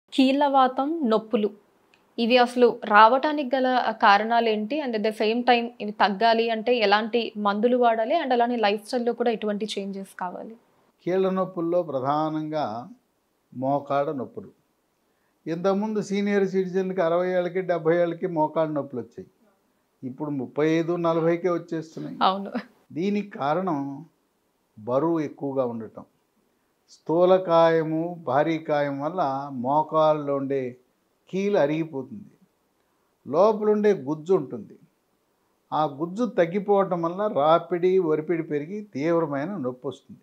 కీళ్ళవాతం నొప్పులు ఇవి అసలు రావటానికి గల కారణాలు ఏంటి and at the same time ఇవి తగ్గాలి అంటే ఎలాంటి మందులు వాడాలి అండ్ అలానే లైఫ్ స్టైల్లో కూడా ఎటువంటి చేంజెస్ కావాలి కీళ్ళ నొప్పుల్లో ప్రధానంగా మోకాడ నొప్పులు ఇంతకుముందు సీనియర్ సిటిజన్కి అరవై ఏళ్ళకి డెబ్భై ఏళ్ళకి మోకాడ నొప్పులు వచ్చాయి ఇప్పుడు ముప్పై ఐదు నలభైకే వచ్చేస్తున్నాయి అవును దీనికి కారణం బరువు ఎక్కువగా ఉండటం స్థూలకాయము భారీ కాయం వల్ల మోకాల్లో ఉండే కీలు అరిగిపోతుంది లోపల ఉండే గుజ్జు ఉంటుంది ఆ గుజ్జు తగ్గిపోవటం వల్ల రాపిడి ఒరిపిడి పెరిగి తీవ్రమైన నొప్పి వస్తుంది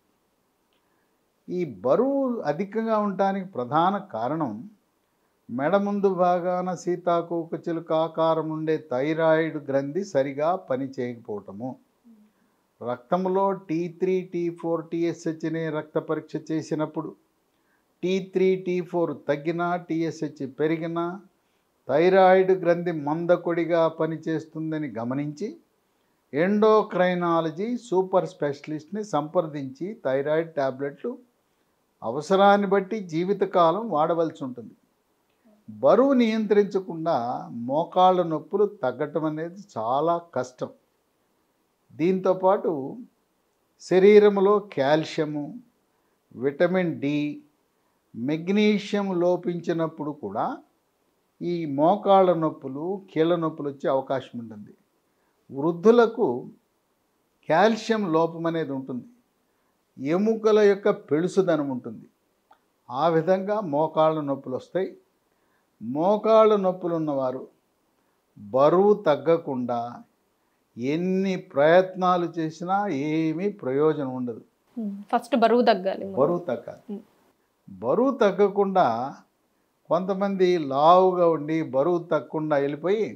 ఈ బరువు అధికంగా ఉండటానికి ప్రధాన కారణం మెడ ముందు భాగాన సీతాకోక చిలుక ఆకారం ఉండే థైరాయిడ్ గ్రంథి సరిగా పని చేయకపోవటము రక్తంలో T three T four TSH అనే రక్త పరీక్ష చేసినప్పుడు టీ త్రీ టీ ఫోర్ తగ్గినా టీఎస్హెచ్ పెరిగినా థైరాయిడ్ గ్రంథి మందకొడిగా పనిచేస్తుందని గమనించి ఎండోక్రైనాలజీ సూపర్ స్పెషలిస్ట్ని సంప్రదించి థైరాయిడ్ టాబ్లెట్లు అవసరాన్ని బట్టి జీవితకాలం వాడవలసి ఉంటుంది బరువు నియంత్రించకుండా మోకాళ్ళ నొప్పులు తగ్గటం అనేది చాలా కష్టం దీంతోపాటు శరీరంలో కాల్షియము విటమిన్ డి మెగ్నీషియం లోపించినప్పుడు కూడా ఈ మోకాళ్ళ నొప్పులు కీళ్ళ నొప్పులు వచ్చే అవకాశం ఉంటుంది వృద్ధులకు కాల్షియం లోపం అనేది ఉంటుంది ఎముకల యొక్క పెళుసుదనం ఉంటుంది ఆ విధంగా మోకాళ్ళ నొప్పులు వస్తాయి మోకాళ్ళ నొప్పులు ఉన్నవారు బరువు తగ్గకుండా ఎన్ని ప్రయత్నాలు చేసినా ఏమీ ప్రయోజనం ఉండదు ఫస్ట్ బరువు తగ్గాలి బరువు తగ్గాలి ఉం. బరువు తగ్గకుండా కొంతమంది లావుగా ఉండి బరువు తగ్గకుండా వెళ్ళిపోయి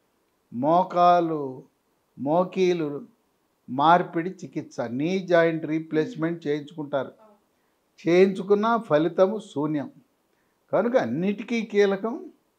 మోకాలు మోకీలు మార్పిడి చికిత్స నీ జాయింట్ రీప్లేస్మెంట్ చేయించుకుంటారు చేయించుకున్న ఫలితము శూన్యం కనుక అన్నిటికీ కీలకం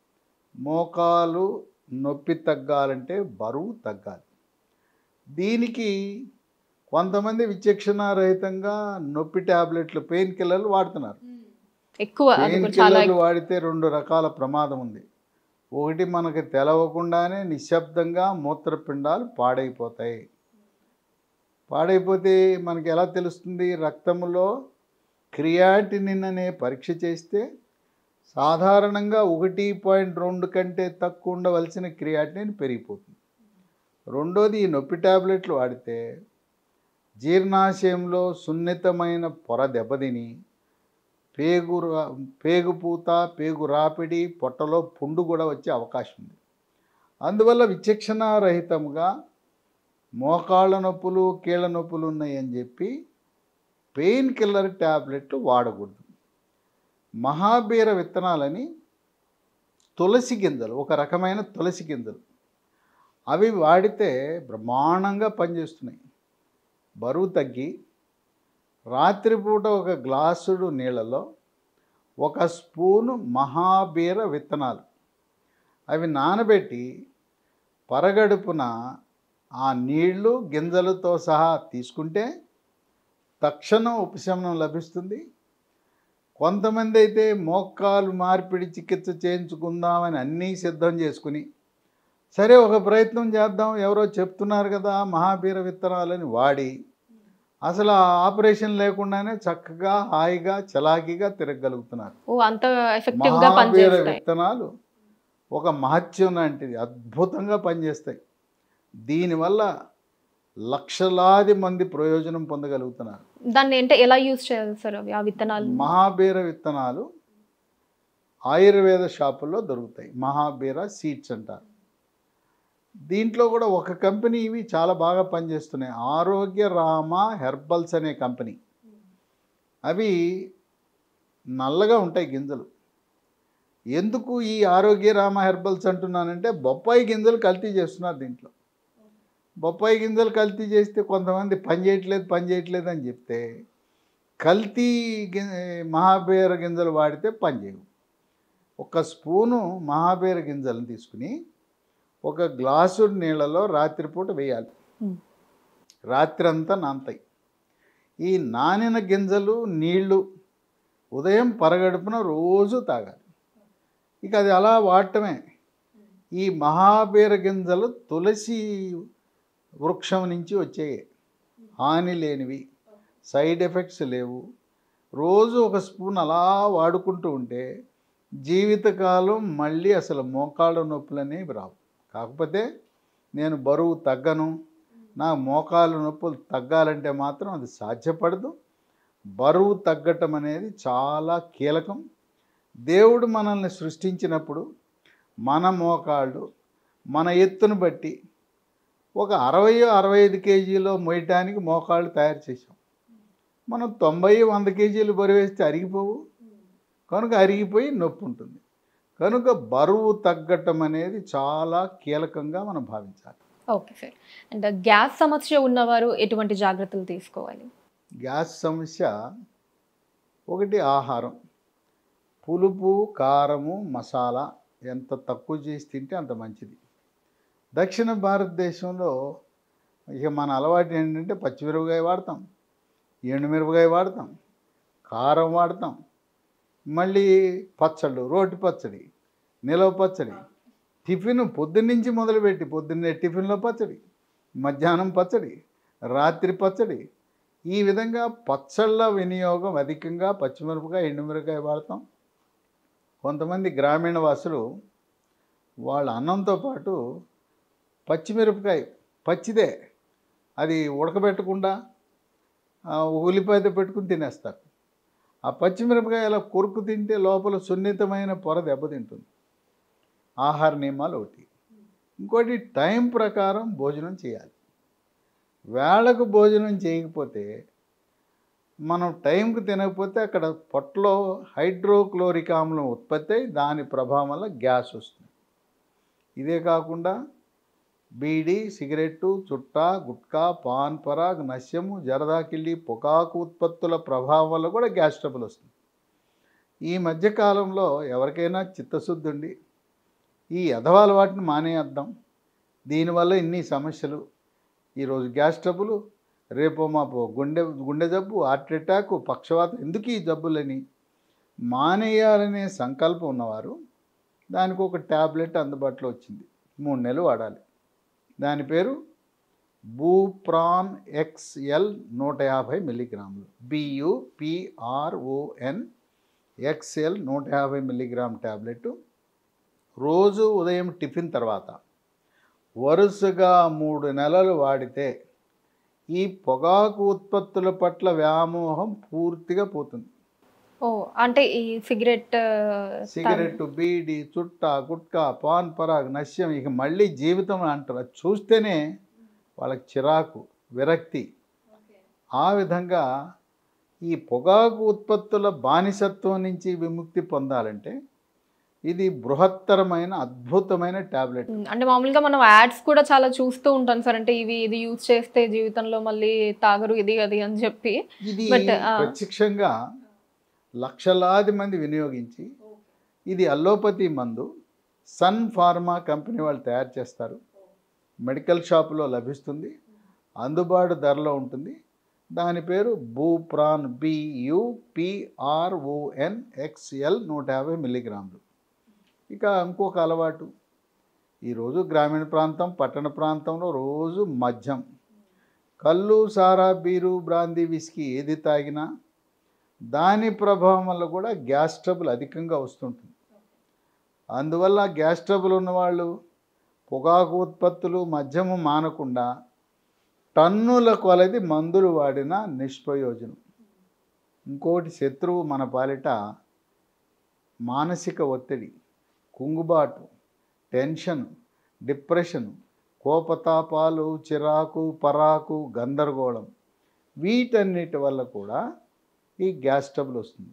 మోకాలు నొప్పి తగ్గాలంటే బరువు తగ్గాలి దీనికి కొంతమంది విచక్షణారహితంగా నొప్పి టాబ్లెట్లు పెయిన్ కిల్లర్లు వాడుతున్నారు ఎక్కువ అది పెయిన్ కూడా చాలా కిల్లర్లు వాడితే రెండు రకాల ప్రమాదం ఉంది ఒకటి మనకు తెలవకుండానే నిశ్శబ్దంగా మూత్రపిండాలు పాడైపోతాయి పాడైపోతే మనకి ఎలా తెలుస్తుంది రక్తంలో క్రియాటినిన్ అనే పరీక్ష చేస్తే సాధారణంగా ఒకటి పాయింట్ రెండు కంటే తక్కువ ఉండవలసిన క్రియాటినిన్ పెరిగిపోతుంది రెండోది ఈ నొప్పి టాబ్లెట్లు వాడితే జీర్ణాశయంలో సున్నితమైన పొర దెబ్బతిని పేగు రా- పేగుపూత పేగు రాపిడి పొట్టలో పుండు కూడా వచ్చే అవకాశం ఉంది అందువల్ల విచక్షణారహితంగా మోకాళ్ళ నొప్పులు కీళ్ళ నొప్పులు ఉన్నాయని చెప్పి పెయిన్ కిల్లర్ ట్యాబ్లెట్లు వాడకూడదు మహాబీర విత్తనాలని తులసి గింజలు ఒక రకమైన తులసి గింజలు అవి వాడితే బ్రహ్మాండంగా పనిచేస్తున్నాయి బరువు తగ్గి రాత్రిపూట ఒక గ్లాసుడు నీళ్ళలో ఒక స్పూను మహాబీర విత్తనాలు అవి నానబెట్టి పరగడుపున ఆ నీళ్లు గింజలతో సహా తీసుకుంటే తక్షణం ఉపశమనం లభిస్తుంది కొంతమంది అయితే మోకాలు మార్పిడి చికిత్స చేయించుకుందామని అన్నీ సిద్ధం చేసుకుని సరే ఒక ప్రయత్నం చేద్దాం ఎవరో చెప్తున్నారు కదా మహాబీర విత్తనాలని వాడి అసలు ఆ ఆపరేషన్ లేకుండానే చక్కగా హాయిగా చలాకీగా తిరగలుగుతున్నారు ఓ అంత ఎఫెక్టివ్ గా మహాబీర పనిచేస్తాయి విత్తనాలు ఒక మహత్యం లాంటిది అద్భుతంగా పనిచేస్తాయి దీనివల్ల లక్షలాది మంది ప్రయోజనం పొందగలుగుతున్నారు దాన్ని అంటే ఎలా యూజ్ చేయాలి సార్ అవి ఆ విత్తనాలు మహాబీర విత్తనాలు ఆయుర్వేద షాపుల్లో దొరుకుతాయి మహాబీర సీడ్స్ అంటారు దీంట్లో కూడా ఒక కంపెనీ ఇవి చాలా బాగా పనిచేస్తున్నాయి ఆరోగ్య రామ హెర్బల్స్ అనే కంపెనీ అవి నల్లగా ఉంటాయి గింజలు ఎందుకు ఈ ఆరోగ్య రామ హెర్బల్స్ అంటున్నానంటే బొప్పాయి గింజలు కల్తీ చేస్తున్నారు దీంట్లో బొప్పాయి గింజలు కల్తీ చేస్తే కొంతమంది పని చేయట్లేదు పని చేయట్లేదు అని చెప్తే కల్తీ గి- మహాబీర గింజలు వాడితే పని చేయవు ఒక స్పూను మహాబీర గింజలను తీసుకుని ఒక గ్లాసు నీళ్ళలో రాత్రిపూట వేయాలి Hmm. రాత్రి అంతా నానతాయి ఈ నానిన గింజలు నీళ్లు ఉదయం పరగడుపున రోజు తాగాలి ఇక అది అలా వాడటమే ఈ మహాబీర గింజలు తులసి వృక్షం నుంచి వచ్చాయి హాని లేనివి సైడ్ ఎఫెక్ట్స్ లేవు రోజు ఒక స్పూన్ అలా వాడుకుంటూ ఉంటే జీవితకాలం మళ్ళీ అసలు మోకాళ్ళ నొప్పులు అనేవి రావు కాకపోతే నేను బరువు తగ్గను నా మోకాళ్ళ నొప్పులు తగ్గాలంటే మాత్రం అది సాధ్యపడదు బరువు తగ్గటం అనేది చాలా కీలకం దేవుడు మనల్ని సృష్టించినప్పుడు మన మోకాళ్ళు మన ఎత్తును బట్టి ఒక అరవై అరవై ఐదు కేజీలో మోయటానికి మోకాళ్ళు తయారు చేసాం మనం తొంభై వంద కేజీలు బరువు వేస్తే అరిగిపోవు కనుక అరిగిపోయి నొప్పి ఉంటుంది కనుక బరువు తగ్గటం అనేది చాలా కీలకంగా మనం భావించాలి ఓకే సార్ అండ్ గ్యాస్ సమస్య ఉన్నవారు ఎటువంటి జాగ్రత్తలు తీసుకోవాలి గ్యాస్ సమస్య ఒకటి ఆహారం పులుపు కారము మసాలా ఎంత తక్కువ చేసి తింటే అంత మంచిది దక్షిణ భారతదేశంలో ఇక మన అలవాటు ఏంటంటే పచ్చిమిరపకాయ వాడతాం ఎండుమిరపకాయ వాడతాం కారం వాడతాం మళ్ళీ పచ్చళ్ళు రోటి పచ్చడి నిలవ పచ్చడి టిఫిన్ పొద్దున్నుంచి మొదలుపెట్టి పొద్దున్నే టిఫిన్లో పచ్చడి మధ్యాహ్నం పచ్చడి రాత్రి పచ్చడి ఈ విధంగా పచ్చళ్ళ వినియోగం అధికంగా పచ్చిమిరపకాయ ఎండుమిరపకాయ వాడతాం కొంతమంది గ్రామీణ వాసులు వాళ్ళ అన్నంతో పాటు పచ్చిమిరపకాయ పచ్చిదే అది ఉడకబెట్టకుండా ఆ, ఉల్లిపాయతో పెట్టుకుని తినేస్తారు ఆ పచ్చిమిరపకాయ అలా కొరుకు తింటే లోపల సున్నితమైన పొర దెబ్బతింటుంది ఆహార నియమాలు ఒకటి ఇంకోటి టైం ప్రకారం భోజనం చేయాలి వేళకు భోజనం చేయకపోతే మనం టైంకి తినకపోతే అక్కడ పొట్టలో హైడ్రోక్లోరిక్ ఆమ్లం ఉత్పత్తి అయి దాని ప్రభావం వల్ల గ్యాస్ వస్తుంది ఇదే కాకుండా బీడి సిగరెట్టు చుట్టా గుట్కా పాన్ పరాగ్ నశ్యము జరదాకిళ్ళి పొగాకు ఉత్పత్తుల ప్రభావం వల్ల కూడా గ్యాస్ ట్రబుల్ వస్తుంది ఈ మధ్యకాలంలో ఎవరికైనా చిత్తశుద్ధి ఉండి ఈ ఎదవాల వాటిని మానేద్దాం దీనివల్ల ఇన్ని సమస్యలు ఈరోజు గ్యాస్ ట్రబుల్ రేపో మాపో గుండె గుండె జబ్బు హార్ట్ అటాక్ పక్షవాతం ఎందుకు ఈ జబ్బులని మానేయాలనే సంకల్పం ఉన్నవారు దానికి ఒక ట్యాబ్లెట్ అందుబాటులో వచ్చింది మూడు నెలలు వాడాలి దాని పేరు బూప్రాన్ ఎక్స్ఎల్ నూట యాభై మిల్లీగ్రాములు బియుపిఆర్ఓఎన్ ఎక్స్ఎల్ నూట యాభై మిల్లీగ్రామ్ ట్యాబ్లెట్ రోజు ఉదయం టిఫిన్ తర్వాత వరుసగా మూడు నెలలు వాడితే ఈ పొగాకు ఉత్పత్తుల పట్ల వ్యామోహం పూర్తిగా పోతుంది ఓ అంటే ఈ సిగరెట్ సిగరెట్ బీడి చుట్ట గుట్కా పాన్ పరాగ్ నశ్యం ఇక మళ్ళీ జీవితం అంటారు అది చూస్తేనే వాళ్ళకి చిరాకు విరక్తి ఆ విధంగా ఈ పొగాకు ఉత్పత్తుల బానిసత్వం నుంచి విముక్తి పొందాలంటే ఇది బృహత్తరమైన అద్భుతమైన ట్యాబ్లెట్ అంటే మామూలుగా మనం యాడ్స్ కూడా చాలా చూస్తూ ఉంటాం సార్ అంటే ఇవి ఇది యూజ్ చేస్తే జీవితంలో మళ్ళీ తాగరు ఇది అది అని చెప్పి ఇది But, ఆ, ప్రత్యక్షంగా లక్షలాది మంది వినియోగించి ఇది అల్లోపతి మందు సన్ ఫార్మా కంపెనీ వాళ్ళు తయారు చేస్తారు మెడికల్ షాపులో లభిస్తుంది అందుబాటు ధరలో ఉంటుంది దాని పేరు బూప్రాన్ బియుపిఆర్ఓఎన్ ఎక్స్ఎల్ నూట యాభై మిల్లీగ్రాములు ఇక ఇంకొక అలవాటు ఈరోజు గ్రామీణ ప్రాంతం పట్టణ ప్రాంతంలో రోజు మద్యం కళ్ళు సారా బీరు బ్రాందీ విస్కీ ఏది తాగినా దాని ప్రభావం వల్ల కూడా గ్యాస్ ట్రబుల్ అధికంగా వస్తుంటుంది అందువల్ల గ్యాస్ ట్రబుల్ ఉన్నవాళ్ళు పొగాకు ఉత్పత్తులు మద్యము మానకుండా టన్నుల కొలది మందులు వాడిన నిష్ప్రయోజనం ఇంకోటి శత్రువు మన పాలిట మానసిక ఒత్తిడి కుంగుబాటు టెన్షన్ డిప్రెషన్ కోపతాపాలు చిరాకు పరాకు గందరగోళం వీటన్నిటి వల్ల కూడా ఈ గ్యాస్ ట్రబుల్ వస్తుంది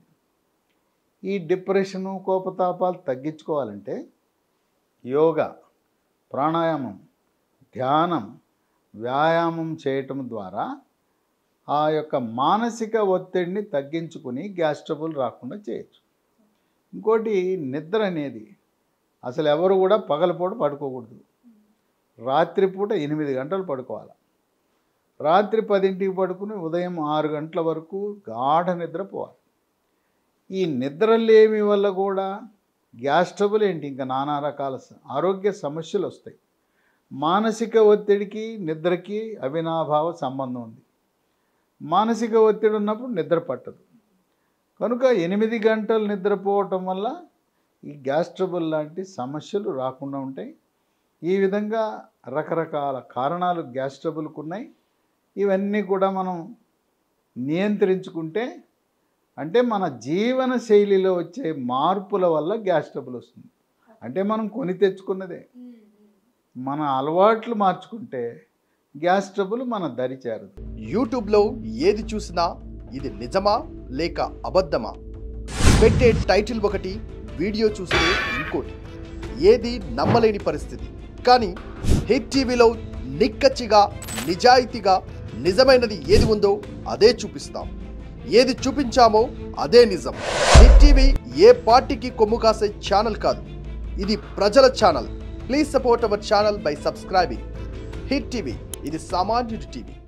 ఈ డిప్రెషను కోపతాపాలు తగ్గించుకోవాలంటే యోగా ప్రాణాయామం ధ్యానం వ్యాయామం చేయటం ద్వారా ఆ యొక్క మానసిక ఒత్తిడిని తగ్గించుకుని గ్యాస్ ట్రబుల్ రాకుండా చేయొచ్చు ఇంకోటి నిద్ర అనేది అసలు ఎవరు కూడా పగలపూట పడుకోకూడదు రాత్రిపూట ఎనిమిది గంటలు పడుకోవాలి రాత్రి పదింటికి పడుకుని ఉదయం ఆరు గంటల వరకు గాఢ నిద్ర పోవాలి ఈ నిద్రలేమి వల్ల కూడా గ్యాస్ ట్రబుల్ ఏంటి ఇంకా నానా రకాల స- ఆరోగ్య సమస్యలు వస్తాయి మానసిక ఒత్తిడికి నిద్రకి అవినాభావ సంబంధం ఉంది మానసిక ఒత్తిడి ఉన్నప్పుడు నిద్ర పట్టదు కనుక ఎనిమిది గంటలు నిద్రపోవటం వల్ల ఈ గ్యాస్ ట్రబుల్ లాంటి సమస్యలు రాకుండా ఉంటాయి ఈ విధంగా రకరకాల కారణాలు గ్యాస్ ట్రబుల్కి ఉన్నాయి ఇవన్నీ కూడా మనం నియంత్రించుకుంటే అంటే మన జీవన శైలిలో వచ్చే మార్పుల వల్ల గ్యాస్ ట్రబుల్ వస్తుంది అంటే మనం కొని తెచ్చుకున్నదే మన అలవాట్లు మార్చుకుంటే గ్యాస్ ట్రబుల్ మన దరి చేరదు యూట్యూబ్లో ఏది చూసినా ఇది నిజమా లేక అబద్ధమా పెట్టే టైటిల్ ఒకటి వీడియో చూస్తే ఇంకోటి ఏది నమ్మలేని పరిస్థితి కానీ హిట్ టీవీలో నిక్కచ్చిగా నిజాయితీగా నిజమైనది ఏది ఉందో అదే చూపిస్తాం ఏది చూపించామో అదే నిజం హిట్ టీవీ ఏ పార్టీకి కొమ్ము కాసే ఛానల్ కాదు ఇది ప్రజల channel please support our channel by subscribing hit TV ఇది సామాన్యుడి టీవీ